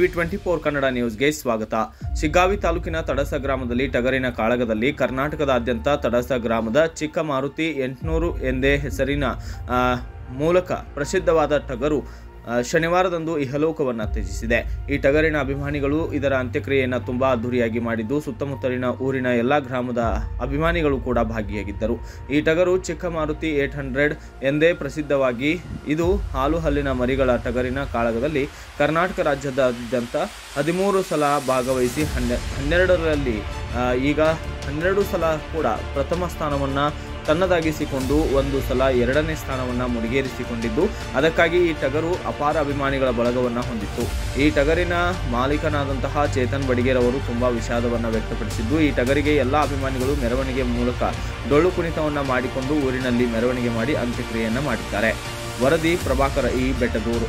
TV twenty four Kannada ನ್ಯೂಸ್ಗೆ ಸ್ವಾಗತ ಶಿಗ್ಗಾವಿ ತಾಲೂಕಿನ ತಡಸ ಗ್ರಾಮದಲ್ಲಿ ಟಗರಿನ ಕಾಳಗದಲ್ಲಿ ಕರ್ನಾಟಕದಾದ್ಯಂತ ತಡಸ ಗ್ರಾಮದ ಚಿಕ್ಕ ಮಾರುತಿ ಎಂಟುನೂರು ಎಂದೇ ಹೆಸರಿನ ಆ, ಮೂಲಕ ಪ್ರಸಿದ್ಧವಾದ ಟಗರು ಆ, ಶನಿವಾರದಂದು ಇಹಲೋಕವನ್ನು ತ್ಯಜಿಸಿದೆ ಈ ಟಗರಿನ ಅಭಿಮಾನಿಗಳು ಇದರ ಅಂತ್ಯಕ್ರಿಯೆಯನ್ನು ತುಂಬಾ ಅದ್ದೂರಿಯಾಗಿ ಮಾಡಿದ್ದು ಸುತ್ತಮುತ್ತಲಿನ ಊರಿನ ಎಲ್ಲ ಗ್ರಾಮದ ಅಭಿಮಾನಿಗಳು ಕೂಡ ಭಾಗಿಯಾಗಿದ್ದರು ಈ ಟಗರು ಚಿಕ್ಕ ಮಾರುತಿ ಏಟ್ ಹಂಡ್ರೆಡ್ ಎಂದೇ ಪ್ರಸಿದ್ಧವಾಗಿ ಇದು ಹಾಲು ಹಲ್ಲಿನ ಮರಿಗಳ ಟಗರಿನ ಕಾಳಗದಲ್ಲಿ ಕರ್ನಾಟಕ ರಾಜ್ಯದಾದ್ಯಂತ ಹದಿಮೂರು ಸಲ ಭಾಗವಹಿಸಿ ಹನ್ನೆ ಹನ್ನೆರಡರಲ್ಲಿ ಆ, ಈಗ ಹನ್ನೆರಡು ಸಲ ಕೂಡ ಪ್ರಥಮ ಸ್ಥಾನವನ್ನು ತನ್ನದಾಗಿಸಿಕೊಂಡು ಒಂದು ಸಲ ಎರಡನೇ ಸ್ಥಾನವನ್ನು ಮುಡಿಗೇರಿಸಿಕೊಂಡಿದ್ದು ಅದಕ್ಕಾಗಿ ಈ ಟಗರು ಅಪಾರ ಅಭಿಮಾನಿಗಳ ಬಳಗವನ್ನು ಹೊಂದಿತ್ತು ಈ ಟಗರಿನ ಮಾಲೀಕನಾದಂತಹ ಚೇತನ್ ಬಡಿಗೇರವರು ತುಂಬಾ ವಿಷಾದವನ್ನು ವ್ಯಕ್ತಪಡಿಸಿದ್ದು ಈ ಟಗರಿಗೆ ಎಲ್ಲ ಅಭಿಮಾನಿಗಳು ಮೆರವಣಿಗೆ ಮೂಲಕ ಡೊಳ್ಳು ಕುಣಿತವನ್ನು ಮಾಡಿಕೊಂಡು ಊರಿನಲ್ಲಿ ಮೆರವಣಿಗೆ ಮಾಡಿ ಅಂತ್ಯಕ್ರಿಯೆಯನ್ನು ಮಾಡಿದ್ದಾರೆ ವರದಿ ಪ್ರಭಾಕರ ಈ ಬೆಟ್ಟದೂರು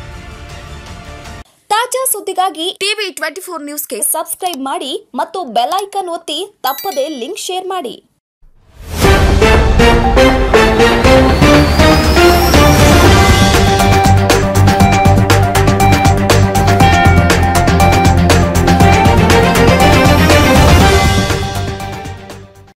ತಾಜಾ ಸುದ್ದಿಗಾಗಿ ಟಿವಿ ಟ್ವೆಂಟಿ ಫೋರ್ ನ್ಯೂಸ್ಗೆ ಸಬ್ಸ್ಕ್ರೈಬ್ ಮಾಡಿ ಮತ್ತು ಬೆಲ್ ಐಕಾನ್ ಒತ್ತಿ ತಪ್ಪದೇ ಲಿಂಕ್ ಶೇರ್ ಮಾಡಿ